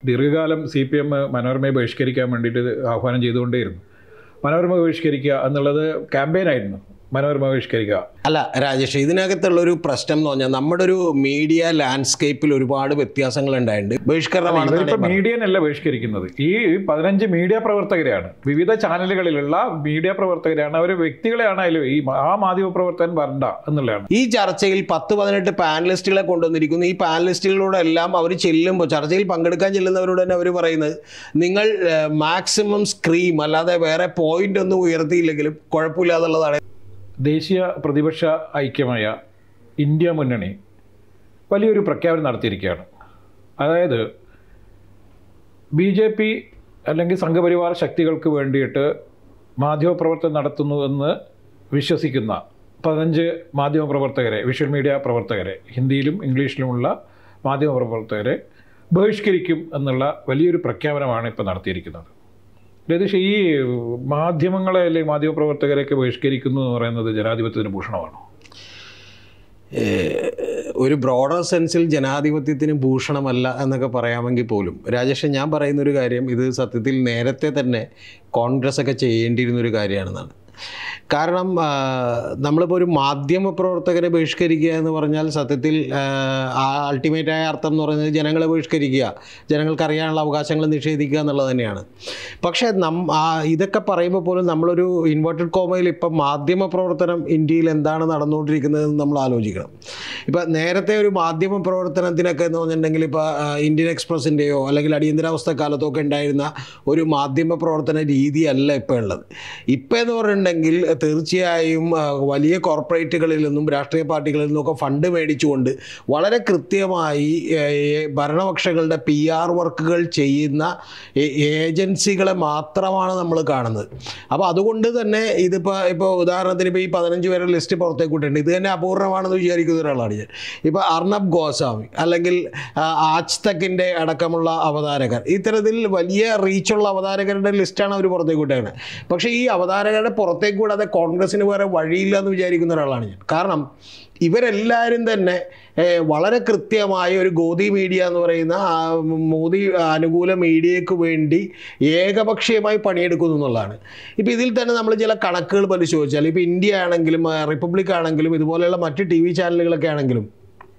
ദീർഘകാലം C P M മനോരമയെ ബഹിഷ്കരിക്കാൻ വേണ്ടിയിട്ട് ആഹ്വാനം ചെയ്തുകൊണ്ടേയിരുന്നു മനോരമ ബഹിഷ്കരിക്കുക എന്നുള്ളത് ക്യാമ്പയിനായിരുന്നു മനോരമ ബഹിഷ്കരിക്കുക അല്ല രാജേഷ് ഇതിനകത്തുള്ളൊരു പ്രശ്നം എന്ന് പറഞ്ഞാൽ നമ്മുടെ ഒരു മീഡിയ ലാൻഡ്സ്കേപ്പിൽ ഒരുപാട് വ്യത്യാസങ്ങൾ ഉണ്ടായിട്ടുണ്ട് ബഹിഷ്കരണമാണ് ഇവരിപ്പോൾ മീഡിയനല്ല ബഹിഷ്കരിക്കുന്നത് ഈ പതിനഞ്ച് മീഡിയ പ്രവർത്തകരെയാണ് വിവിധ ചാനലുകളിലുള്ള മീഡിയ പ്രവർത്തകരെയാണ് അവർ വ്യക്തികളെയാണ് അതിൽ ഈ ആ മാധ്യമ പ്രവർത്തകൻ വരണ്ട എന്നുള്ളതാണ് ഈ ചർച്ചയിൽ പത്ത് പതിനെട്ട് പാനലിസ്റ്റുകളെ കൊണ്ടുവന്നിരിക്കുന്നു ഈ പാനലിസ്റ്റുകളോട് എല്ലാം അവർ ചെല്ലുമ്പോൾ ചർച്ചയിൽ പങ്കെടുക്കാൻ ചെല്ലുന്നവരോട് തന്നെ അവർ പറയുന്നത് നിങ്ങൾ മാക്സിമം സ്ക്രീം അല്ലാതെ വേറെ പോയിന്റ് ഒന്നും ഉയർത്തിയില്ലെങ്കിലും കുഴപ്പമില്ലാതുള്ളതാണ് ദേശീയ പ്രതിപക്ഷ ഐക്യമായ ഇന്ത്യ മുന്നണി വലിയൊരു പ്രഖ്യാപനം നടത്തിയിരിക്കുകയാണ് അതായത് ബി ജെ പി അല്ലെങ്കിൽ സംഘപരിവാർ ശക്തികൾക്ക് വേണ്ടിയിട്ട് മാധ്യമപ്രവർത്തനം നടത്തുന്നു എന്ന് വിശ്വസിക്കുന്ന പതിനഞ്ച് മാധ്യമപ്രവർത്തകരെ വിഷ്വൽ മീഡിയ പ്രവർത്തകരെ ഹിന്ദിയിലും ഇംഗ്ലീഷിലുമുള്ള മാധ്യമപ്രവർത്തകരെ ബഹിഷ്കരിക്കും എന്നുള്ള വലിയൊരു പ്രഖ്യാപനമാണ് ഇപ്പോൾ നടത്തിയിരിക്കുന്നത് രതീഷ് ഈ മാധ്യമങ്ങളെ അല്ലെങ്കിൽ മാധ്യമപ്രവർത്തകരെയൊക്കെ ബഹിഷ്കരിക്കുന്നു എന്ന് പറയുന്നത് ജനാധിപത്യത്തിന് ഭൂഷണമാണോ ഏഹ് ഒരു ബ്രോഡർ സെൻസിൽ ജനാധിപത്യത്തിന് ഭൂഷണമല്ല എന്നൊക്കെ പറയാമെങ്കിൽ പോലും രാജേഷ് ഞാൻ പറയുന്ന ഒരു കാര്യം ഇത് സത്യത്തിൽ നേരത്തെ തന്നെ കോൺഗ്രസ് ഒക്കെ ചെയ്യേണ്ടിയിരുന്ന ഒരു കാര്യമാണെന്നാണ് കാരണം ആ, നമ്മളിപ്പോൾ ഒരു മാധ്യമ പ്രവർത്തകരെ ബഹിഷ്കരിക്കുക എന്ന് പറഞ്ഞാൽ സത്യത്തിൽ ആ, ആ അൾട്ടിമേറ്റായ അർത്ഥം എന്ന് പറയുന്നത് ജനങ്ങളെ ബഹിഷ്കരിക്കുക ജനങ്ങൾക്ക് അറിയാനുള്ള അവകാശങ്ങൾ നിഷേധിക്കുക എന്നുള്ളത് തന്നെയാണ് പക്ഷേ നം ആ ഇതൊക്കെ പറയുമ്പോൾ പോലും നമ്മളൊരു ഇൻവേർട്ടഡ് കോമയിൽ ഇപ്പം മാധ്യമ പ്രവർത്തനം ഇന്ത്യയിൽ എന്താണ് നടന്നുകൊണ്ടിരിക്കുന്നതെന്ന് നമ്മൾ ആലോചിക്കണം ഇപ്പം നേരത്തെ ഒരു മാധ്യമ പ്രവർത്തനത്തിനൊക്കെ എന്ന് പറഞ്ഞിട്ടുണ്ടെങ്കിൽ ഇപ്പോൾ ഇന്ത്യൻ എക്സ്പ്രസിൻ്റെയോ അല്ലെങ്കിൽ അടിയന്തരാവസ്ഥ കാലത്തോ ഒക്കെ ഉണ്ടായിരുന്ന ഒരു മാധ്യമ പ്രവർത്തന രീതിയല്ല ഇപ്പോൾ ഉള്ളത് ഇപ്പോൾ എന്ന് പറഞ്ഞിട്ടുണ്ടെങ്കിൽ തീർച്ചയായും ആ, വലിയ കോർപ്പറേറ്റുകളിൽ നിന്നും രാഷ്ട്രീയ പാർട്ടികളിൽ നിന്നും ഒക്കെ ഫണ്ട് മേടിച്ചുകൊണ്ട് വളരെ കൃത്യമായി ഏ, ഏ, ഭരണപക്ഷങ്ങളുടെ പി ആർ വർക്കുകൾ ചെയ്യുന്ന ഏ- ഏജൻസികളെ മാത്രമാണ് നമ്മൾ കാണുന്നത് അപ്പോൾ അതുകൊണ്ട് തന്നെ ഇതിപ്പോൾ ഇപ്പോൾ ഉദാഹരണത്തിന് ഇപ്പോൾ ഈ പതിനഞ്ച് പേരുടെ ലിസ്റ്റ് പുറത്തേക്ക് വിട്ടിട്ടുണ്ട് ഇത് തന്നെ അപൂർണമാണെന്ന് വിചാരിക്കുന്ന ഒരാളാണ് ഞാൻ ഇപ്പോൾ അർണബ് ഗോസ്വാമി അല്ലെങ്കിൽ ആ, ആജ് തക്കിൻ്റെ അടക്കമുള്ള അവതാരകർ ഇത്തരത്തിൽ വലിയ റീച്ചുള്ള അവതാരകരുടെ ലിസ്റ്റാണ് അവർ പുറത്തേക്ക് വിട്ടേക്കുന്നത് പക്ഷേ ഈ അവതാരകരുടെ പുറത്തേക്ക് വിടാതെ കോൺഗ്രസ്സിന് വേറെ വഴിയില്ല എന്ന് വിചാരിക്കുന്ന ഒരാളാണ് ഞാൻ കാരണം ഇവരെല്ലാവരും തന്നെ ഏഹ്, വളരെ കൃത്യമായ ഒരു ഗോദി മീഡിയ എന്ന് പറയുന്ന ആ, മോദി അനുകൂല മീഡിയയ്ക്ക് വേണ്ടി ഏകപക്ഷീയമായി പണിയെടുക്കുന്നു എന്നുള്ളതാണ് ഇപ്പോൾ ഇതിൽ തന്നെ നമ്മൾ ചില കണക്കുകൾ പരിശോധിച്ചാൽ ഇപ്പോൾ ഇന്ത്യ ആണെങ്കിലും ആ, റിപ്പബ്ലിക് ആണെങ്കിലും ഇതുപോലെയുള്ള മറ്റ് ടി വി ചാനലുകളൊക്കെ ആണെങ്കിലും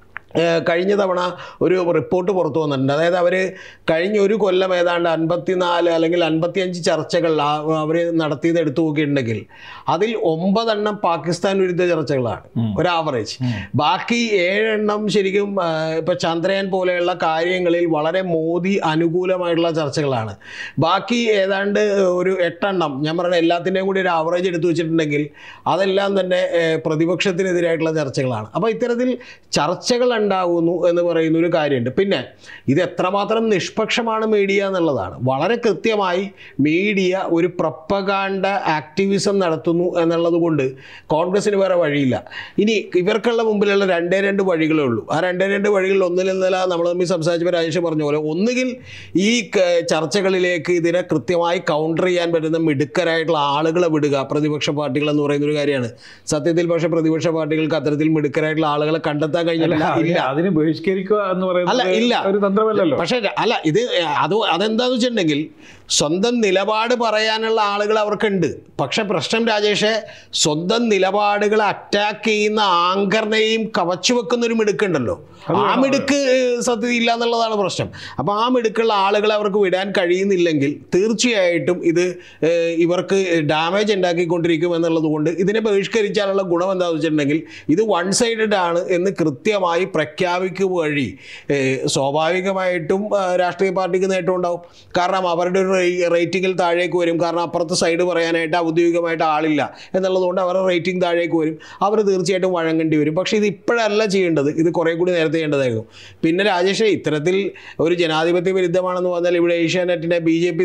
ഏഹ് കഴിഞ്ഞ തവണ ഒരു റിപ്പോർട്ട് പുറത്തു വന്നിട്ടുണ്ട് അതായത് അവർ കഴിഞ്ഞ ഒരു കൊല്ലം ഏതാണ്ട് അൻപത്തിനാല് അല്ലെങ്കിൽ അൻപത്തിയഞ്ച് ചർച്ചകൾ അവർ നടത്തിയത് എടുത്തു നോക്കിയിട്ടുണ്ടെങ്കിൽ അതിൽ ഒമ്പതെണ്ണം പാകിസ്ഥാൻ വിരുദ്ധ ചർച്ചകളാണ് ഒരു ആവറേജ് ബാക്കി ഏഴെണ്ണം ശരിക്കും ഇപ്പോൾ ചന്ദ്രയാൻ പോലെയുള്ള കാര്യങ്ങളിൽ വളരെ മോദി അനുകൂലമായിട്ടുള്ള ചർച്ചകളാണ് ബാക്കി ഏതാണ്ട് ഒരു എട്ടെണ്ണം ഞാൻ പറഞ്ഞ എല്ലാത്തിൻ്റെയും കൂടി ഒരു ആവറേജ് എടുത്തു വെച്ചിട്ടുണ്ടെങ്കിൽ അതെല്ലാം തന്നെ ഏഹ്, പ്രതിപക്ഷത്തിനെതിരായിട്ടുള്ള ചർച്ചകളാണ് അപ്പോൾ ഇത്തരത്തിൽ ചർച്ചകൾ ഉണ്ടാകുന്നു എന്ന് പറയുന്ന ഒരു കാര്യമുണ്ട് പിന്നെ ഇത് എത്രമാത്രം നിഷ്പക്ഷമാണ് മീഡിയ എന്നുള്ളതാണ് വളരെ കൃത്യമായി മീഡിയ ഒരു പ്രപ്പകാണ്ട ആക്ടിവിസം നടത്തുന്നു എന്നുള്ളത് കൊണ്ട് കോൺഗ്രസ്സിന് വേറെ വഴിയില്ല ഇനി ഇവർക്കുള്ള മുമ്പിലുള്ള രണ്ടേ രണ്ട് വഴികളേ ഉള്ളൂ ആ രണ്ടേ രണ്ട് വഴികളിൽ ഒന്നിൽ നിന്നല്ല നമ്മൾ തമ്മിൽ സംസാരിച്ചപ്പോൾ രാജേഷ് പറഞ്ഞ പോലെ ഒന്നുകിൽ ഈ ക- ചർച്ചകളിലേക്ക് ഇതിനെ കൃത്യമായി കൗണ്ടർ ചെയ്യാൻ പറ്റുന്ന മിടുക്കരായിട്ടുള്ള ആളുകളെ വിടുക പ്രതിപക്ഷ പാർട്ടികൾ എന്ന് പറയുന്ന ഒരു കാര്യമാണ് സത്യത്തിൽ പക്ഷേ പ്രതിപക്ഷ പാർട്ടികൾക്ക് അത്തരത്തിൽ മിടുക്കരായിട്ടുള്ള ആളുകളെ കണ്ടെത്താൻ കഴിഞ്ഞില്ല അതിന് ഇല്ല അതിന് ബഹിഷ്കരിക്കുക എന്ന് അല്ല പറയുന്നത് ഇല്ല ഒരു തന്ത്രമല്ലല്ലോ പക്ഷേ അല്ല ഇത് അത് അതെന്താന്ന് വെച്ചിട്ടുണ്ടെങ്കിൽ സ്വന്തം നിലപാട് പറയാനുള്ള ആളുകൾ അവർക്കുണ്ട് പക്ഷെ പ്രശ്നം രാജേഷെ സ്വന്തം നിലപാടുകൾ അറ്റാക്ക് ചെയ്യുന്ന ആങ്കറിനെയും കവച്ചു വെക്കുന്ന ഒരു മിടുക്കുണ്ടല്ലോ ആ മിടുക്ക് ഏഹ്, സത്യത്തിൽ ഇല്ല എന്നുള്ളതാണ് പ്രശ്നം അപ്പോൾ ആ മിടുക്കുള്ള ആളുകളെ അവർക്ക് വിടാൻ കഴിയുന്നില്ലെങ്കിൽ തീർച്ചയായിട്ടും ഇത് ഏഹ്, ഇവർക്ക് ഡാമേജ് ഉണ്ടാക്കിക്കൊണ്ടിരിക്കും എന്നുള്ളത് കൊണ്ട് ഇതിനെ ബഹിഷ്കരിച്ചാലുള്ള ഗുണം എന്താണെന്ന് വെച്ചിട്ടുണ്ടെങ്കിൽ ഇത് വൺ സൈഡഡ് ആണ് എന്ന് കൃത്യമായി പ്രഖ്യാപിക്കുക വഴി ഏഹ്, സ്വാഭാവികമായിട്ടും ആ, രാഷ്ട്രീയ പാർട്ടിക്ക് നേട്ടം ഉണ്ടാവും കാരണം അവരുടെ ഒരു റേറ്റിംഗിൽ താഴേക്ക് വരും കാരണം അപ്പുറത്ത് സൈഡ് പറയാനായിട്ട് ഔദ്യോഗികമായിട്ട് ആളില്ല എന്നുള്ളതുകൊണ്ട് അവരുടെ റേറ്റിംഗ് താഴേക്ക് വരും അവർ തീർച്ചയായിട്ടും വഴങ്ങേണ്ടി വരും പക്ഷേ ഇത് ഇപ്പോഴല്ല ചെയ്യേണ്ടത് ഇത് കുറേ കൂടി നേരത്തെ ചെയ്യേണ്ടതായിരുന്നു പിന്നെ രാജേഷ് ഇത്തരത്തിൽ ഒരു ജനാധിപത്യ വിരുദ്ധമാണെന്ന് പറഞ്ഞാൽ ഇവിടെ ഏഷ്യാനെറ്റിനെ ബി ജെ പി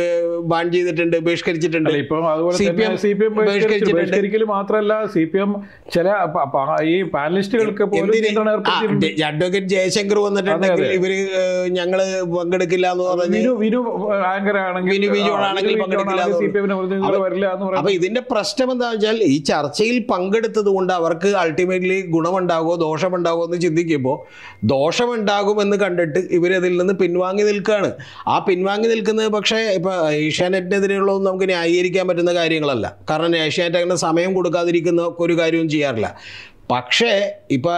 ബാൻ ചെയ്തിട്ടുണ്ട് ബഹിഷ്കരിച്ചിട്ടുണ്ട് അല്ല ഇപ്പം അതുപോലെ CPM തന്നെ സി പി എം ബഹിഷ്കരിച്ചിട്ടുണ്ട്. ബഹിഷ്കരിക്കൽ മാത്രമല്ല സി പി എം ചില പ- പ- ഈ പാനലിസ്റ്റുകൾക്ക് പോലും എന്തിന് നിയന്ത്രണം ആ നടത്തിയിട്ടുണ്ട്. അഡ്വക്കേറ്റ് ജയശങ്കർ വന്നിട്ടുണ്ടെങ്കിൽ അതെ, അതെ. ഇവര് ഏഹ്, ഞങ്ങള് പങ്കെടുക്കില്ല എന്ന് പറഞ്ഞ് വിനു വിനു ആങ്കർ ആണെങ്കിൽ വിനു ബിജോൺ ആണെങ്കിൽ പങ്കെടുക്കില്ല എന്ന് സി പി എമ്മിന് പ്രതിനിധികൾ വരില്ല എന്ന് അപ്പൊ പറയുന്നത് ഇതിന്റെ പ്രശ്നം എന്താ വെച്ചാൽ ഈ ചർച്ചയിൽ പങ്കെടുത്തത് കൊണ്ട് അവർക്ക് അൾട്ടിമേറ്റ്ലി ഗുണമുണ്ടാകുമോ ദോഷമുണ്ടാകുമോ എന്ന് ചിന്തിക്കുമ്പോൾ ദോഷമുണ്ടാകുമെന്ന് കണ്ടിട്ട് ഇവരതിൽ നിന്ന് പിൻവാങ്ങി നിൽക്കുകയാണ് ആ പിൻവാങ്ങി നിൽക്കുന്നത് പക്ഷേ ഇപ്പൊ ഏഷ്യാനെറ്റിനെതിരെയുള്ളതൊന്നും നമുക്ക് ന്യായീകരിക്കാൻ പറ്റുന്ന കാര്യങ്ങളല്ല കാരണം ഏഷ്യാനെറ്റ് അങ്ങനെ സമയം കൊടുക്കാതിരിക്കുന്ന ഒരു കാര്യവും ചെയ്യാറില്ല പക്ഷേ ഇപ്പോൾ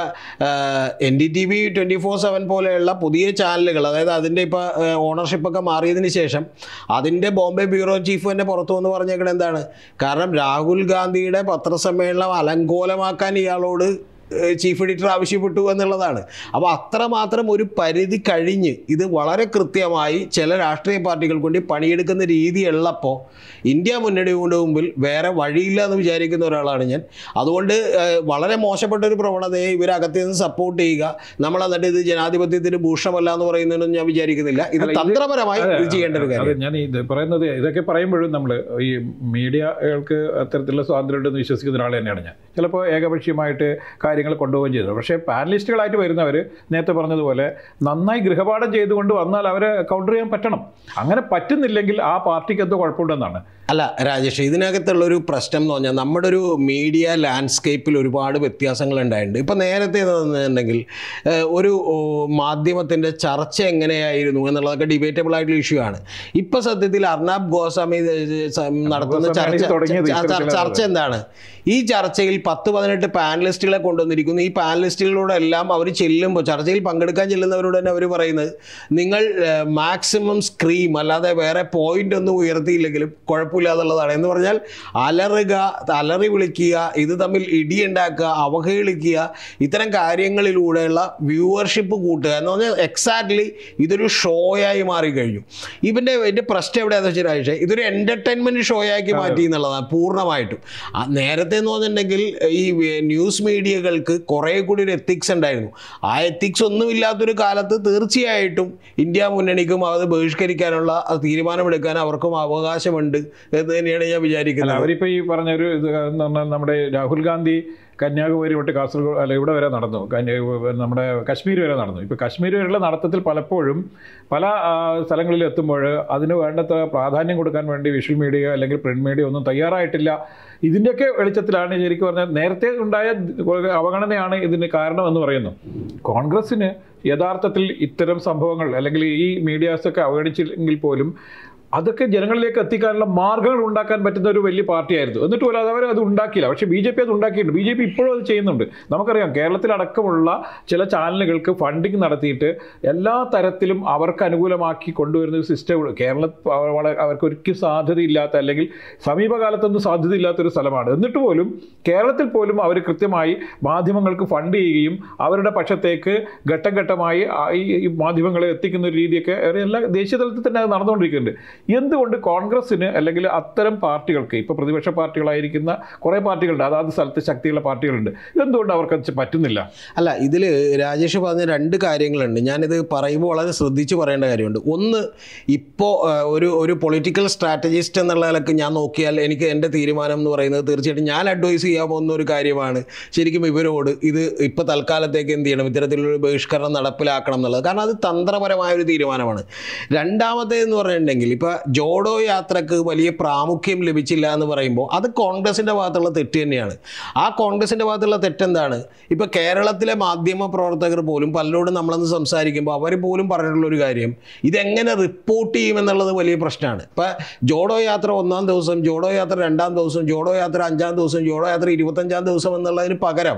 N D T V twenty four seven പോലെയുള്ള പുതിയ ചാനലുകൾ അതായത് അതിൻ്റെ ഇപ്പോൾ ഓണർഷിപ്പൊക്കെ മാറിയതിന് ശേഷം അതിൻ്റെ ബോംബെ ബ്യൂറോ ചീഫ് തന്നെ പുറത്തു വന്ന് പറഞ്ഞേക്കണത് എന്താണ് കാരണം രാഹുൽ ഗാന്ധിയുടെ പത്രസമ്മേളനം അലങ്കോലമാക്കാൻ ഇയാളോട് ചീഫ് എഡിറ്റർ ആവശ്യപ്പെട്ടു എന്നുള്ളതാണ് അപ്പോൾ അത്രമാത്രം ഒരു പരിധി കഴിഞ്ഞ് ഇത് വളരെ കൃത്യമായി ചില രാഷ്ട്രീയ പാർട്ടികൾക്ക് വേണ്ടി പണിയെടുക്കുന്ന രീതിയുള്ളപ്പോൾ ഇന്ത്യ മുന്നണിയുടെ മുമ്പിൽ വേറെ വഴിയില്ല എന്ന് വിചാരിക്കുന്ന ഒരാളാണ് ഞാൻ അതുകൊണ്ട് ഏഹ്, വളരെ മോശപ്പെട്ട ഒരു പ്രവണതയെ ഇവരകത്ത് നിന്ന് സപ്പോർട്ട് ചെയ്യുക നമ്മൾ എന്നിട്ട് ഇത് ജനാധിപത്യത്തിന് ഭൂഷണമല്ല എന്ന് പറയുന്നതിനൊന്നും ഞാൻ വിചാരിക്കുന്നില്ല ഇത് അല്ല, ഇത് തന്ത്രപരമായി അതെ, ഇത് ചെയ്യേണ്ട ഒരു അതെ കാര്യം ഞാൻ ഇത് പറയുന്നത് ഇതൊക്കെ പറയുമ്പോഴും നമ്മൾ ഈ മീഡിയകൾക്ക് അത്തരത്തിലുള്ള സ്വാതന്ത്ര്യം ഉണ്ടെന്ന് വിശ്വസിക്കുന്ന ഒരാൾ തന്നെയാണ് ഞാൻ ചിലപ്പോൾ ഏകപക്ഷീയമായിട്ട് കാര്യങ്ങൾ കൊണ്ടുപോവുകയും ചെയ്തു പക്ഷേ പാനലിസ്റ്റുകളായിട്ട് വരുന്നവർ നേരത്തെ പറഞ്ഞതുപോലെ നന്നായി ഗൃഹപാഠം ചെയ്തുകൊണ്ട് വന്നാൽ അവരെ കൗണ്ടർ ചെയ്യാൻ പറ്റണം അങ്ങനെ പറ്റുന്നില്ലെങ്കിൽ ആ പാർട്ടിക്ക് എന്തോ കുഴപ്പമുണ്ടെന്നാണ് അല്ല രാജേഷ് ഇതിനകത്തുള്ള ഒരു പ്രശ്നം എന്ന് പറഞ്ഞാൽ നമ്മുടെ ഒരു മീഡിയ ലാൻഡ്സ്കേപ്പിൽ ഒരുപാട് വ്യത്യാസങ്ങൾ ഉണ്ടായിട്ടുണ്ട് ഇപ്പം നേരത്തെ എന്നുണ്ടെങ്കിൽ ഏഹ്, ഒരു മാധ്യമത്തിൻ്റെ ചർച്ച എങ്ങനെയായിരുന്നു എന്നുള്ളതൊക്കെ ഡിബേറ്റബിൾ ആയിട്ടുള്ള ഇഷ്യൂ ആണ് ഇപ്പം സത്യത്തിൽ അർണാബ് ഗോസ്വാമി ഇത് സ- നടത്തുന്ന ഗോസ്വാമിയാണ് ചർച്ച ഇത് തുടങ്ങിയത് ച- ച- ഇത്തരത്തിലുള്ള ചർച്ച എന്താണ് ഈ ചർച്ചയിൽ പത്ത് പതിനെട്ട് പാനലിസ്റ്റുകളെ കൊണ്ടുവന്നിരിക്കുന്നു ഈ പാനലിസ്റ്റുകളോട് എല്ലാം അവർ ചെല്ലുമ്പോൾ ചർച്ചയിൽ പങ്കെടുക്കാൻ ചെല്ലുന്നവരോട് തന്നെ അവർ പറയുന്നത് നിങ്ങൾ മാക്സിമം സ്ക്രീം അല്ലാതെ വേറെ പോയിന്റ് ഒന്നും ഉയർത്തിയില്ലെങ്കിലും കുഴപ്പമില്ല എന്നുള്ളതാണ് എന്ന് പറഞ്ഞാൽ അലറുക അലറി വിളിക്കുക ഇത് തമ്മിൽ ഇടിയുണ്ടാക്കുക അവഹേളിക്കുക ഇത്തരം കാര്യങ്ങളിലൂടെയുള്ള വ്യൂവർഷിപ്പ് കൂട്ടുക എന്ന് പറഞ്ഞാൽ എക്സാക്ട്ലി ഇതൊരു ഷോയായി മാറിക്കഴിഞ്ഞു ഇവൻ്റെ എൻ്റെ പ്രശ്നം എവിടെയാണെന്ന് വെച്ചാൽ രാജേഷേ ഇതൊരു എൻ്റർടൈൻമെൻറ്റ് ഷോയാക്കി മാറ്റി എന്നുള്ളതാണ് പൂർണ്ണമായിട്ടും ആ നേരത്തെ എന്ന് പറഞ്ഞിട്ടുണ്ടെങ്കിൽ ഈ ന്യൂസ് മീഡിയകൾക്ക് കുറേ കൂടി ഒരു എത്തിക്സ് ഉണ്ടായിരുന്നു ആ എത്തിക്സ് ഒന്നുമില്ലാത്തൊരു കാലത്ത് തീർച്ചയായിട്ടും ഇന്ത്യ മുന്നണിക്കും അത് ബഹിഷ്കരിക്കാനുള്ള തീരുമാനമെടുക്കാൻ അവർക്കും അവകാശമുണ്ട് എന്ന് തന്നെയാണ് ഞാൻ അല്ല വിചാരിക്കുന്നത് അവരിപ്പോൾ ഈ പറഞ്ഞ ഒരു ഇത് എന്ന് പറഞ്ഞാൽ നമ്മുടെ രാഹുൽ ഗാന്ധി കന്യാകുമാരി തൊട്ട് കാസർഗോഡ് അല്ല ഇവിടെ വരെ നടന്നു കന്യ നമ്മുടെ കശ്മീർ വരെ നടന്നു ഇപ്പോൾ കശ്മീർ വരെയുള്ള നടത്തത്തിൽ പലപ്പോഴും പല ആ, സ്ഥലങ്ങളിൽ എത്തുമ്പോൾ അതിന് വേണ്ടത്ര പ്രാധാന്യം കൊടുക്കാൻ വേണ്ടി വിഷ്വൽ മീഡിയ അല്ലെങ്കിൽ പ്രിന്റ് മീഡിയ ഒന്നും തയ്യാറായിട്ടില്ല ഇതിൻ്റെയൊക്കെ വെളിച്ചത്തിലാണ് ശരിക്കും പറഞ്ഞാൽ നേരത്തെ ഉണ്ടായ അവഗണനയാണ് ഇതിന് കാരണമെന്ന് പറയുന്നു കോൺഗ്രസ്സിന് യഥാർത്ഥത്തിൽ ഇത്തരം സംഭവങ്ങൾ അല്ലെങ്കിൽ ഈ മീഡിയാസൊക്കെ അവഗണിച്ചില്ലെങ്കിൽ പോലും അതൊക്കെ ജനങ്ങളിലേക്ക് എത്തിക്കാനുള്ള മാർഗ്ഗങ്ങൾ ഉണ്ടാക്കാൻ പറ്റുന്ന ഒരു വലിയ പാർട്ടിയായിരുന്നു എന്നിട്ട് പോലും അത് അവർ അത് ഉണ്ടാക്കിയില്ല പക്ഷേ ബി ജെ പി അത് ഉണ്ടാക്കിയിട്ടുണ്ട് ബി ജെ പി ഇപ്പോഴും അത് ചെയ്യുന്നുണ്ട് നമുക്കറിയാം കേരളത്തിലടക്കമുള്ള ചില ചാനലുകൾക്ക് ഫണ്ടിങ് നടത്തിയിട്ട് എല്ലാ തരത്തിലും അവർക്ക് അനുകൂലമാക്കി കൊണ്ടുവരുന്ന ഒരു സിസ്റ്റം കേരളത്തിൽ വളരെ അവർക്ക് ഒരിക്കലും സാധ്യതയില്ലാത്ത അല്ലെങ്കിൽ സമീപകാലത്തൊന്നും സാധ്യതയില്ലാത്തൊരു സ്ഥലമാണ് എന്നിട്ട് പോലും കേരളത്തിൽ പോലും അവർ കൃത്യമായി മാധ്യമങ്ങൾക്ക് ഫണ്ട് ചെയ്യുകയും അവരുടെ പക്ഷത്തേക്ക് ഘട്ടം ഘട്ടമായി ആ ഈ ഈ മാധ്യമങ്ങളെ എത്തിക്കുന്ന ഒരു രീതിയൊക്കെ അവര് എല്ലാ ദേശീയ തലത്തിൽ തന്നെ അത് നടന്നുകൊണ്ടിരിക്കുന്നുണ്ട് എന്തുകൊണ്ട് കോൺഗ്രസ്സിന് അല്ലെങ്കിൽ അത്തരം പാർട്ടികൾക്ക് ഇപ്പോൾ പ്രതിപക്ഷ പാർട്ടികളായിരിക്കുന്ന കുറേ പാർട്ടികളുണ്ട് അതാത് സ്ഥലത്ത് ശക്തിയുള്ള പാർട്ടികളുണ്ട് എന്തുകൊണ്ട് അവർക്ക് അത് പറ്റുന്നില്ല അല്ല ഇതിൽ രാജേഷ് പറഞ്ഞ രണ്ട് കാര്യങ്ങളുണ്ട് ഞാനിത് പറയുമ്പോൾ വളരെ ശ്രദ്ധിച്ച് പറയേണ്ട കാര്യമുണ്ട് ഒന്ന് ഇപ്പോൾ ഒരു ഒരു പൊളിറ്റിക്കൽ സ്ട്രാറ്റജിസ്റ്റ് എന്നുള്ള നിലക്ക് ഞാൻ നോക്കിയാൽ എനിക്ക് എൻ്റെ തീരുമാനം എന്ന് പറയുന്നത് തീർച്ചയായിട്ടും ഞാൻ അഡ്വൈസ് ചെയ്യാൻ പോകുന്ന ഒരു കാര്യമാണ് ശരിക്കും ഇവരോട് ഇത് ഇപ്പോൾ തൽക്കാലത്തേക്ക് എന്ത് ചെയ്യണം ഇത്തരത്തിലൊരു ബഹിഷ്കരണം നടപ്പിലാക്കണം എന്നുള്ളത് കാരണം അത് തന്ത്രപരമായ ഒരു തീരുമാനമാണ് രണ്ടാമത്തേന്ന് പറഞ്ഞിട്ടുണ്ടെങ്കിൽ ഇപ്പോൾ ജോഡോ യാത്രക്ക് വലിയ പ്രാമുഖ്യം ലഭിച്ചില്ല എന്ന് പറയുമ്പോൾ അത് കോൺഗ്രസിൻ്റെ ഭാഗത്തുള്ള തെറ്റ് തന്നെയാണ് ആ കോൺഗ്രസിൻ്റെ ഭാഗത്തുള്ള തെറ്റെന്താണ് ഇപ്പോൾ കേരളത്തിലെ മാധ്യമ പ്രവർത്തകർ പോലും പലരോടും നമ്മളൊന്ന് സംസാരിക്കുമ്പോൾ അവർ പോലും പറഞ്ഞിട്ടുള്ള ഒരു കാര്യം ഇതെങ്ങനെ റിപ്പോർട്ട് ചെയ്യുമെന്നുള്ളത് വലിയ പ്രശ്നമാണ് ഇപ്പോൾ ജോഡോ യാത്ര ഒന്നാം ദിവസം ജോഡോ യാത്ര രണ്ടാം ദിവസം ജോഡോ യാത്ര അഞ്ചാം ദിവസം ജോഡോ യാത്ര ഇരുപത്തഞ്ചാം ദിവസം എന്നുള്ളതിന് പകരം